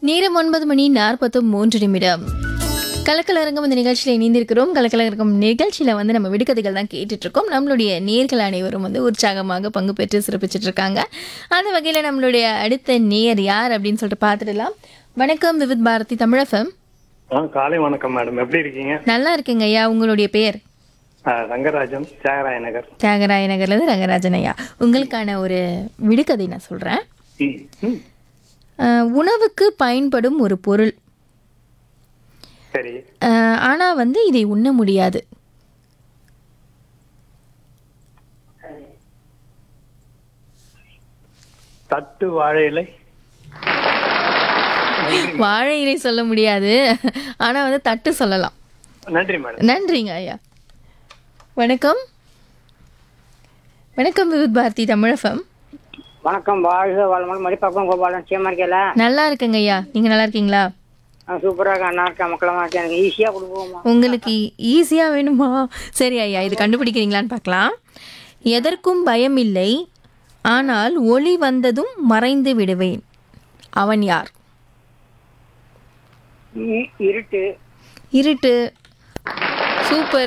நேரம் ஒன்பது மணி நாற்பத்து மூன்று நிமிடம் கலக்கலரங்கம் இந்த நிகழ்ச்சியில் இணைந்திருக்கிறோம் கலக்கலரங்கம் நிகழ்ச்சியில் வந்து நம்ம விடுகதைகள் தான் கேட்டுட்டு இருக்கோம் நம்மளுடைய நேர்கள் அனைவரும் வந்து உற்சாகமாக பங்கு பெற்று சிறப்பிச்சிட்டு இருக்காங்க அந்த வகையில் நம்மளுடைய அடுத்த நேர் யார் அப்படின்னு சொல்லிட்டு பார்த்துடலாம் வணக்கம் விவித் பாரதி தமிழகம் ஆ காலை வணக்கம் மேடம் எப்படி இருக்கீங்க நல்லா இருக்குங்க ஐயா உங்களுடைய பெயர் ஆ, ரங்கராஜன் தியாகராய நகர் தியாகராய நகர்லேருந்து ரங்கராஜன் ஐயா உங்களுக்கான ஒரு விடுகதை நான் சொல்கிறேன் ம், ம். உணவுக்கு பயன்படும் ஒரு பொருள் சரி ஆனால் வந்து இதை உண்ண முடியாது தட்டு வாழை இலை வாழை இலை சொல்ல முடியாது ஆனால் வந்து தட்டு சொல்லலாம் நன்றி மேடம் நன்றிங்க ஐயா வணக்கம் வணக்கம் விவித் பாரதி தமிழகம் வணக்கம் வாழ்க வளமுடன் மடிப்பாக்கம் கோபாலன் சேமா இருக்கல நல்லா இருக்குங்க ஐயா நீங்கள் நல்லா இருக்கீங்களா சூப்பராக இருக்கேன் அண்ணா இருக்கேன் மக்களமா இருக்கேன் எனக்கு ஈஸியாக கொடுப்போமா உங்களுக்கு ஈஸியாக வேணுமா சரி ஐயா இது கண்டுபிடிக்கிறீங்களான்னு பார்க்கலாம் எதற்கும் பயம் இல்லை ஆனால் ஒளி வந்ததும் மறைந்து விடுவேன் அவன் யார் இ- இருட்டு இருட்டு சூப்பர்